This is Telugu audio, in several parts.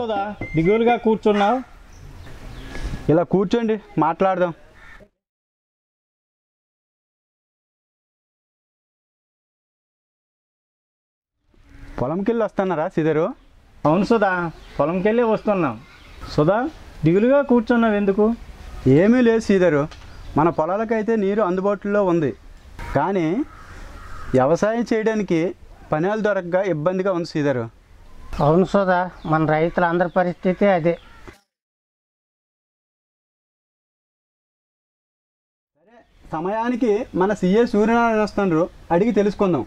సోదా దిగులుగా కూర్చున్నావు ఇలా కూర్చోండి మాట్లాడదాం పొలంకి వెళ్ళి వస్తున్నారా సిదరు అవును సుధా పొలంకి వెళ్ళి వస్తున్నాం సుధా దిగులుగా కూర్చున్నావు ఎందుకు ఏమీ లేదు సీదరు మన పొలాలకైతే నీరు అందుబాటులో ఉంది కానీ వ్యవసాయం చేయడానికి పనులు దొరకగా ఇబ్బందిగా ఉంది సీదరు అవును సోదా మన రైతులందరి పరిస్థితి అదే సమయానికి మన సీఏ సూర్యనారాయణ వస్తున్నారు అడిగి తెలుసుకుందాం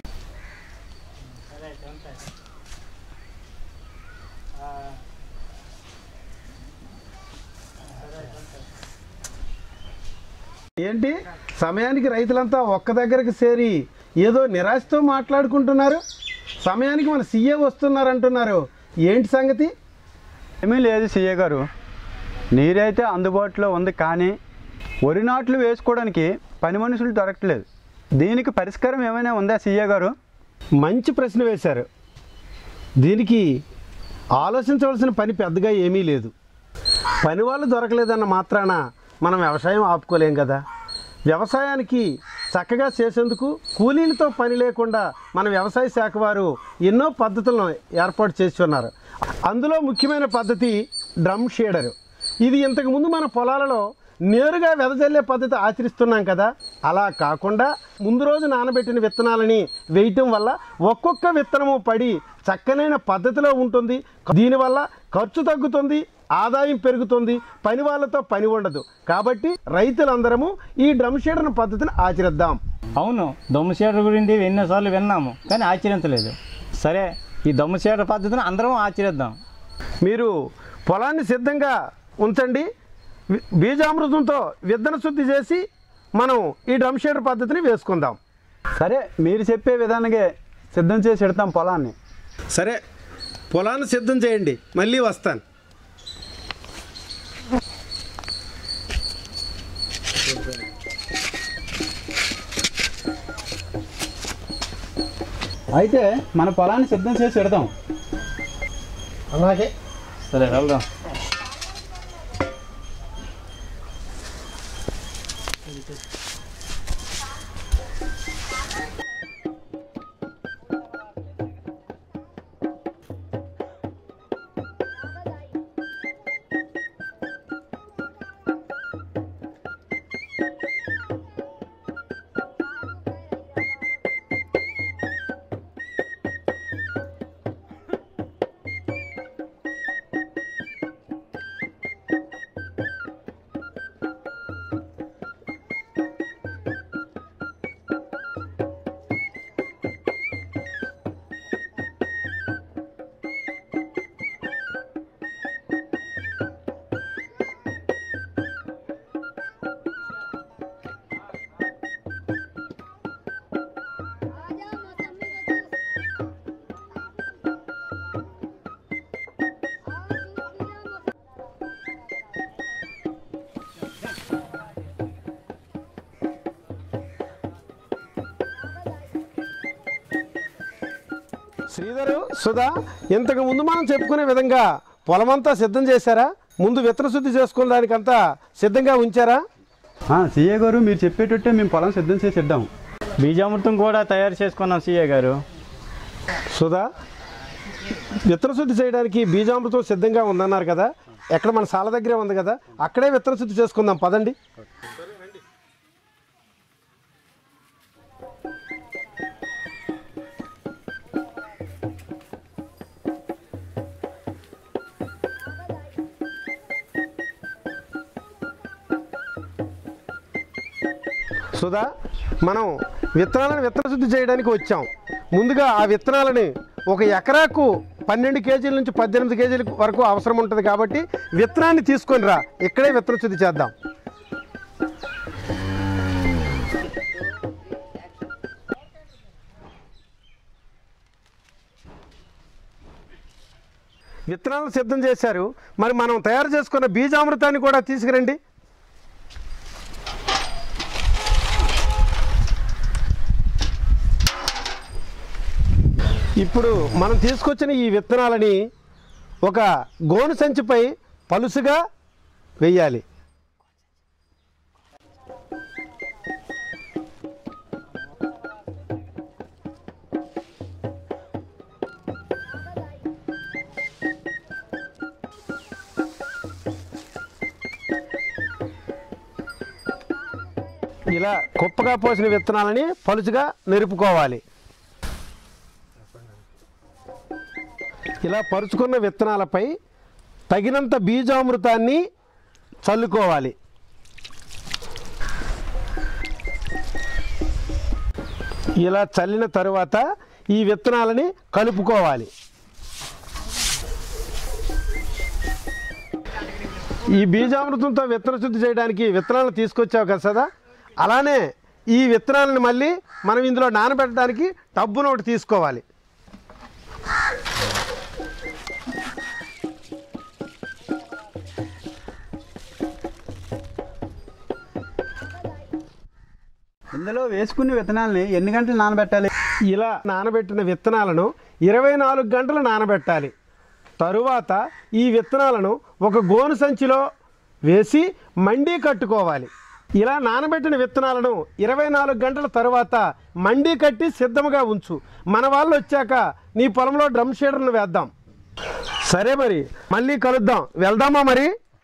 ఏంటి సమయానికి రైతులంతా ఒక్క దగ్గరకు చేరి ఏదో నిరాశతో మాట్లాడుకుంటున్నారు సమయానికి మన సీఏ వస్తున్నారంటున్నారు ఏంటి సంగతి ఏమీ లేదు సీఏ గారు నీరైతే అందుబాటులో ఉంది కానీ వరి నాట్లు వేసుకోవడానికి పని మనుషులు దొరకట్లేదు దీనికి పరిష్కారం ఏమైనా ఉందా సీఏ గారు మంచి ప్రశ్న వేశారు దీనికి ఆలోచించవలసిన పని పెద్దగా ఏమీ లేదు పని వాళ్ళు దొరకలేదన్న మాత్రాన మనం వ్యవసాయం ఆపుకోలేం కదా వ్యవసాయానికి చక్కగా చేసేందుకు కూలీలతో పని లేకుండా మన వ్యవసాయ శాఖ వారు ఎన్నో పద్ధతులను ఏర్పాటు చేసి ఉన్నారు అందులో ముఖ్యమైన పద్ధతి డ్రమ్ షేడరు ఇది ఇంతకుముందు మన పొలాలలో నేరుగా వెదజల్లే పద్ధతి ఆచరిస్తున్నాం కదా అలా కాకుండా ముందు రోజు నానబెట్టిన విత్తనాలని వేయటం వల్ల ఒక్కొక్క విత్తనము పడి చక్కనైన పద్ధతిలో ఉంటుంది దీనివల్ల ఖర్చు తగ్గుతుంది ఆదాయం పెరుగుతుంది పని వాళ్ళతో పని ఉండదు కాబట్టి రైతులందరము ఈ డ్రమ్ షీడర్ పద్ధతిని ఆచరిద్దాం అవును దొమ్మసేట గురించి ఎన్నోసార్లు విన్నాము కానీ ఆచరించలేదు సరే ఈ దొమ్మసేట పద్ధతిని అందరం ఆచరిద్దాం మీరు పొలాన్ని సిద్ధంగా ఉంచండి వి- బీజామృతంతో విత్తన శుద్ధి చేసి మనం ఈ డ్రమ్ షీడర్ పద్ధతిని వేసుకుందాం సరే మీరు చెప్పే విధానంగా సిద్ధం చేసి పెడతాం పొలాన్ని సరే పొలాన్ని సిద్ధం చేయండి మళ్ళీ వస్తాను అయితే మన పొలాన్ని సిద్ధం చేసి పెడతాం అలాగే సరే వెళ్దాం శ్రీధరు సుధా ఇంతకు ముందు మనం చెప్పుకునే విధంగా పొలమంతా సిద్ధం చేశారా ముందు విత్తన శుద్ధి చేసుకునే దానికంతా సిద్ధంగా ఉంచారా సీఏ గారు మీరు చెప్పేటట్టే మేము పొలం సిద్ధం చేసి ఇద్దాం బీజామృతం కూడా తయారు చేసుకున్నాం సీఏ గారు సుధా విత్తన శుద్ధి చేయడానికి బీజామృతం సిద్ధంగా ఉందన్నారు కదా ఎక్కడ మన సాల దగ్గరే ఉంది కదా అక్కడే విత్తన శుద్ధి చేసుకుందాం పదండి సుధా మనం విత్తనాలను విత్తన శుద్ధి చేయడానికి వచ్చాం ముందుగా ఆ విత్తనాలని ఒక ఎకరాకు పన్నెండు కేజీల నుంచి పద్దెనిమిది కేజీల వరకు అవసరం ఉంటుంది కాబట్టి విత్తనాన్ని తీసుకొని రా ఇక్కడే విత్తన శుద్ధి చేద్దాం విత్తనాలు సిద్ధం చేశారు మరి మనం తయారు చేసుకున్న బీజామృతాన్ని కూడా తీసుకురండి ఇప్పుడు మనం తీసుకొచ్చిన ఈ విత్తనాలని ఒక గోను సంచిపై పలుసుగా వెయ్యాలి ఇలా కుప్పగా పోసిన విత్తనాలని పలుచుగా నెరుపుకోవాలి ఇలా పరుచుకున్న విత్తనాలపై తగినంత బీజామృతాన్ని చల్లుకోవాలి ఇలా చల్లిన తరువాత ఈ విత్తనాలని కలుపుకోవాలి ఈ బీజామృతంతో విత్తన శుద్ధి చేయడానికి విత్తనాలు తీసుకొచ్చావు కదా సదా అలానే ఈ విత్తనాలను మళ్ళీ మనం ఇందులో నానబెట్టడానికి టబ్బును ఒకటి తీసుకోవాలి ఇందులో వేసుకునే విత్తనాలని ఎన్ని గంటలు నానబెట్టాలి ఇలా నానబెట్టిన విత్తనాలను ఇరవై నాలుగు గంటలు నానబెట్టాలి తరువాత ఈ విత్తనాలను ఒక గోను సంచిలో వేసి మండీ కట్టుకోవాలి ఇలా నానబెట్టిన విత్తనాలను ఇరవై నాలుగు గంటల తరువాత మండీ కట్టి సిద్ధంగా ఉంచు మన వాళ్ళు వచ్చాక నీ పొలంలో డ్రమ్ షీడర్ను వేద్దాం సరే మరి మళ్ళీ కలుద్దాం వెళ్దామా మరి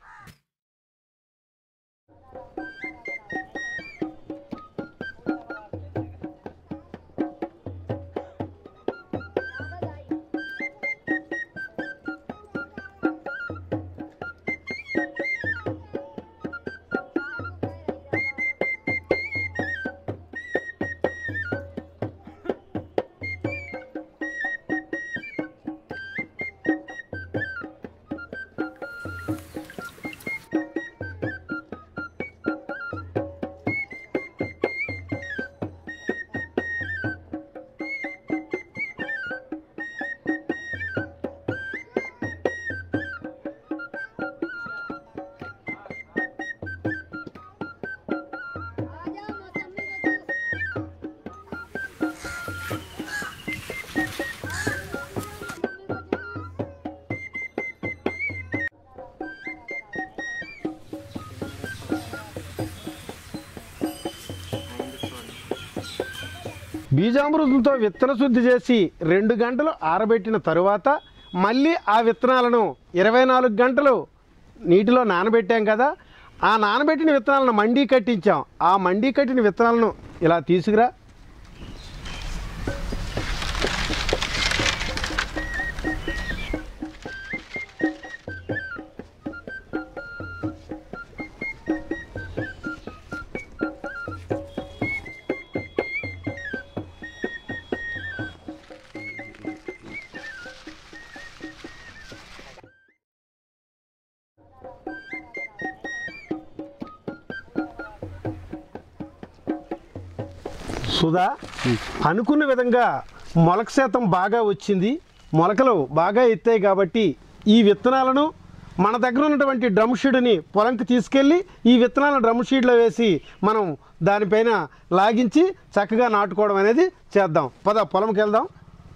బీజామృతంతో విత్తన శుద్ధి చేసి రెండు గంటలు ఆరబెట్టిన తరువాత మళ్ళీ ఆ విత్తనాలను ఇరవై నాలుగు గంటలు నీటిలో నానబెట్టాం కదా ఆ నానబెట్టిన విత్తనాలను మండీ కట్టించాం ఆ మండీ కట్టిన విత్తనాలను ఇలా తీసుకురా సుధా అనుకున్న విధంగా మొలక శాతం బాగా వచ్చింది మొలకలు బాగా ఎత్తాయి కాబట్టి ఈ విత్తనాలను మన దగ్గర ఉన్నటువంటి డ్రమ్ షీడ్ని పొలంకి తీసుకెళ్ళి ఈ విత్తనాలను డ్రమ్ షీడ్లో వేసి మనం దానిపైన లాగించి చక్కగా నాటుకోవడం అనేది చేద్దాం పద పొలంకి వెళ్దాం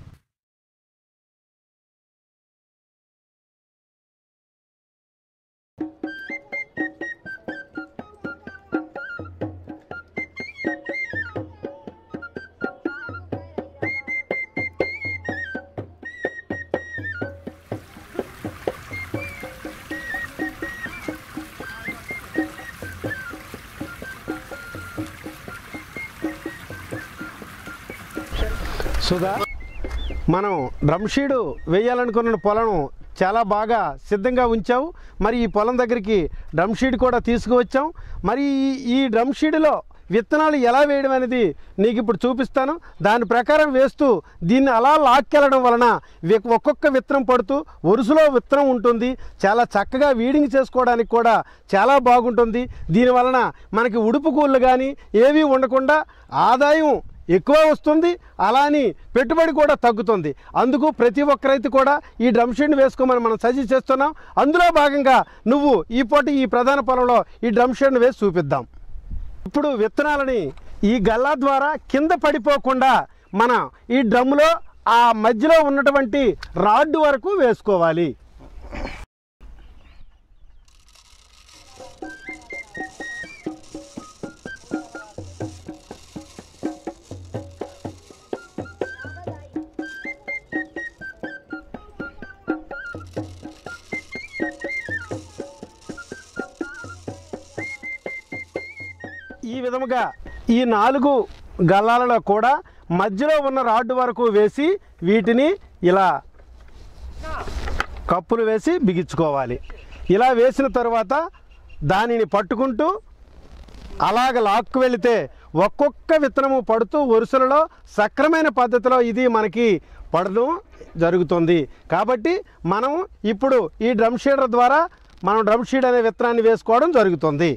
సుధా మనం డ్రమ్ షీడు వేయాలనుకున్న పొలం చాలా బాగా సిద్ధంగా ఉంచావు మరి ఈ పొలం దగ్గరికి డ్రమ్ షీడ్ కూడా తీసుకువచ్చాం మరి ఈ ఈ డ్రమ్ షీడ్లో విత్తనాలు ఎలా వేయడం అనేది నీకు ఇప్పుడు చూపిస్తాను దాని ప్రకారం వేస్తూ దీన్ని అలా లాక్కెళ్ళడం వలన వి- ఒక్కొక్క విత్తనం పడుతూ వరుసలో విత్తనం ఉంటుంది చాలా చక్కగా వీడింగ్ చేసుకోవడానికి కూడా చాలా బాగుంటుంది దీని వలన మనకి ఉడుపు కూళ్ళు కానీ ఏవీ ఉండకుండా ఆదాయం ఎక్కువ వస్తుంది అలా అని పెట్టుబడి కూడా తగ్గుతుంది అందుకు ప్రతి ఒక్క రైతు కూడా ఈ డ్రమ్ షీడ్ని వేసుకోమని మనం సజెస్ట్ చేస్తున్నాం అందులో భాగంగా నువ్వు ఈ పూట ఈ ప్రధాన పొలంలో ఈ డ్రమ్ షీడ్ని వేసి చూపిద్దాం ఇప్పుడు విత్తనాలని ఈ గల్లా ద్వారా కింద పడిపోకుండా మన ఈ డ్రమ్ములో ఆ మధ్యలో ఉన్నటువంటి రాడ్డు వరకు వేసుకోవాలి ఈ విధముగా ఈ నాలుగు గల్లాలలో కూడా మధ్యలో ఉన్న రాడ్డు వరకు వేసి వీటిని ఇలా కప్పులు వేసి బిగించుకోవాలి ఇలా వేసిన తర్వాత దానిని పట్టుకుంటూ అలాగ లాక్కు వెళితే ఒక్కొక్క విత్తనము పడుతూ వరుసలలో సక్రమైన పద్ధతిలో ఇది మనకి పడడం జరుగుతుంది కాబట్టి మనం ఇప్పుడు ఈ డ్రమ్ షీడర్ ద్వారా మనం డ్రమ్ షీడ్ అనే విత్తనాన్ని వేసుకోవడం జరుగుతుంది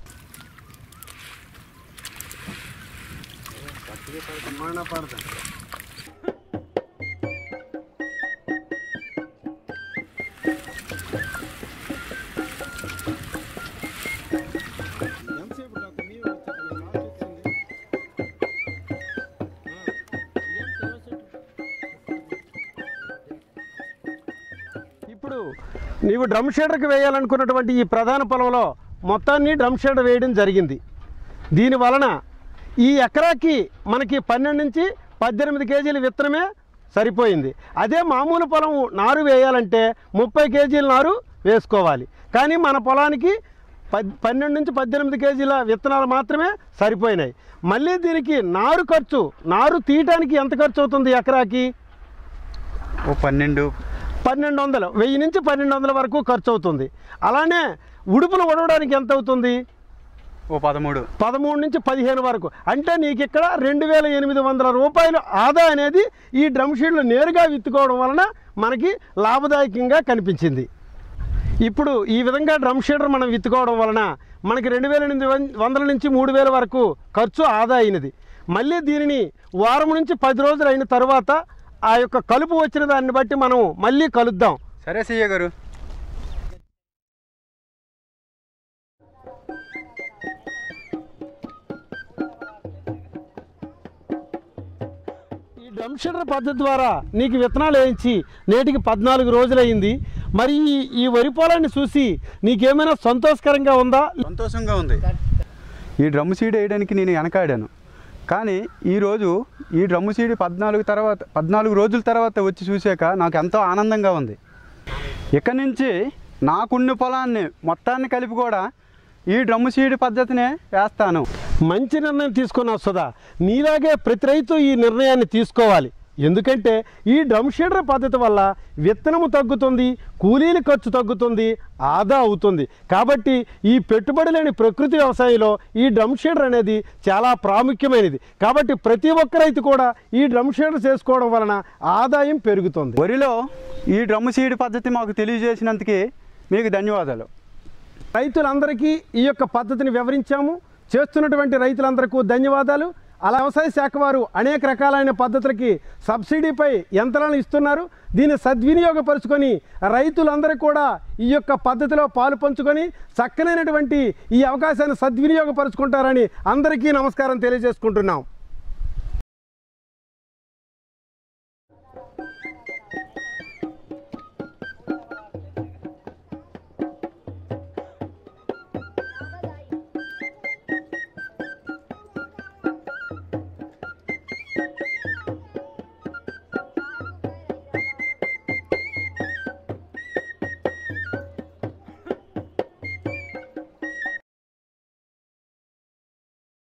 ఇప్పుడు నీవు డ్రమ్ షేడర్కి వేయాలనుకున్నటువంటి ఈ ప్రధాన పొలంలో మొత్తాన్ని డ్రమ్ షేడర్ వేయడం జరిగింది దీని వలన ఈ ఎకరాకి మనకి పన్నెండు నుంచి పద్దెనిమిది కేజీల విత్తనమే సరిపోయింది అదే మామూలు పొలం నారు వేయాలంటే ముప్పై కేజీల నారు వేసుకోవాలి కానీ మన పొలానికి పద్ పన్నెండు నుంచి పద్దెనిమిది కేజీల విత్తనాలు మాత్రమే సరిపోయినాయి మళ్ళీ దీనికి నారు ఖర్చు నారు తీయటానికి ఎంత ఖర్చు అవుతుంది ఎకరాకి ఓ పన్నెండు పన్నెండు వందలు వెయ్యి నుంచి పన్నెండు వందల వరకు ఖర్చు అవుతుంది అలానే ఉడుపులు ఉడవడానికి ఎంత అవుతుంది ఓ పదమూడు పదమూడు నుంచి పదిహేను వరకు అంటే నీకు ఇక్కడ రెండు వేల ఎనిమిది వందల రూపాయలు ఆదా అనేది ఈ డ్రమ్ షీడ్లు నేరుగా విత్తుకోవడం వలన మనకి లాభదాయకంగా కనిపించింది ఇప్పుడు ఈ విధంగా డ్రమ్ షీడర్ మనం విత్తుకోవడం వలన మనకి రెండు వేల ఎనిమిది వం- వందల నుంచి మూడు వేల వరకు ఖర్చు ఆదా అయినది మళ్ళీ దీనిని వారం నుంచి పది రోజులు అయిన తర్వాత ఆ యొక్క కలుపు వచ్చిన దాన్ని బట్టి మనం మళ్ళీ కలుద్దాం సరే సీఏ గారు ఈ డ్రమ్ షీడర్ పద్ధతి ద్వారా నీకు విత్తనాలు వేయించి నేటికి పద్నాలుగు రోజులైంది మరి ఈ- ఈ వరి పొలాన్ని చూసి నీకేమైనా సంతోషకరంగా ఉందా సంతోషంగా ఉంది ఈ డ్రమ్ము సీడ్ వేయడానికి నేను వెనకాడాను కానీ ఈరోజు ఈ డ్రమ్ము సీడ్ పద్నాలుగు తర్వాత పద్నాలుగు రోజుల తర్వాత వచ్చి చూశాక నాకు ఎంతో ఆనందంగా ఉంది ఇక్కడి నుంచి నాకున్న పొలాన్ని మొత్తాన్ని కలిపి కూడా ఈ డ్రమ్ము సీడ్ పద్ధతినే వేస్తాను మంచి నిర్ణయం తీసుకున్నావు సుధా నీలాగే ప్రతి రైతు ఈ నిర్ణయాన్ని తీసుకోవాలి ఎందుకంటే ఈ డ్రమ్ షీడర్ పద్ధతి వల్ల విత్తనము తగ్గుతుంది కూలీల ఖర్చు తగ్గుతుంది ఆదా అవుతుంది కాబట్టి ఈ పెట్టుబడి లేని ప్రకృతి వ్యవసాయంలో ఈ డ్రమ్ షీడర్ అనేది చాలా ప్రాముఖ్యమైనది కాబట్టి ప్రతి ఒక్క రైతు కూడా ఈ డ్రమ్ షీడర్ చేసుకోవడం వలన ఆదాయం పెరుగుతుంది వరిలో ఈ డ్రమ్ము సీడ్ పద్ధతి మాకు తెలియజేసినందుకు మీకు ధన్యవాదాలు రైతులందరికీ ఈ యొక్క పద్ధతిని వివరించాము చేస్తున్నటువంటి రైతులందరికీ ధన్యవాదాలు అలా వ్యవసాయ శాఖ వారు అనేక రకాలైన పద్ధతులకి సబ్సిడీపై యంత్రాలను ఇస్తున్నారు దీన్ని సద్వినియోగపరుచుకొని రైతులందరూ కూడా ఈ యొక్క పద్ధతిలో పాలు పంచుకొని చక్కనైనటువంటి ఈ అవకాశాన్ని సద్వినియోగపరుచుకుంటారని అందరికీ నమస్కారం తెలియజేసుకుంటున్నాం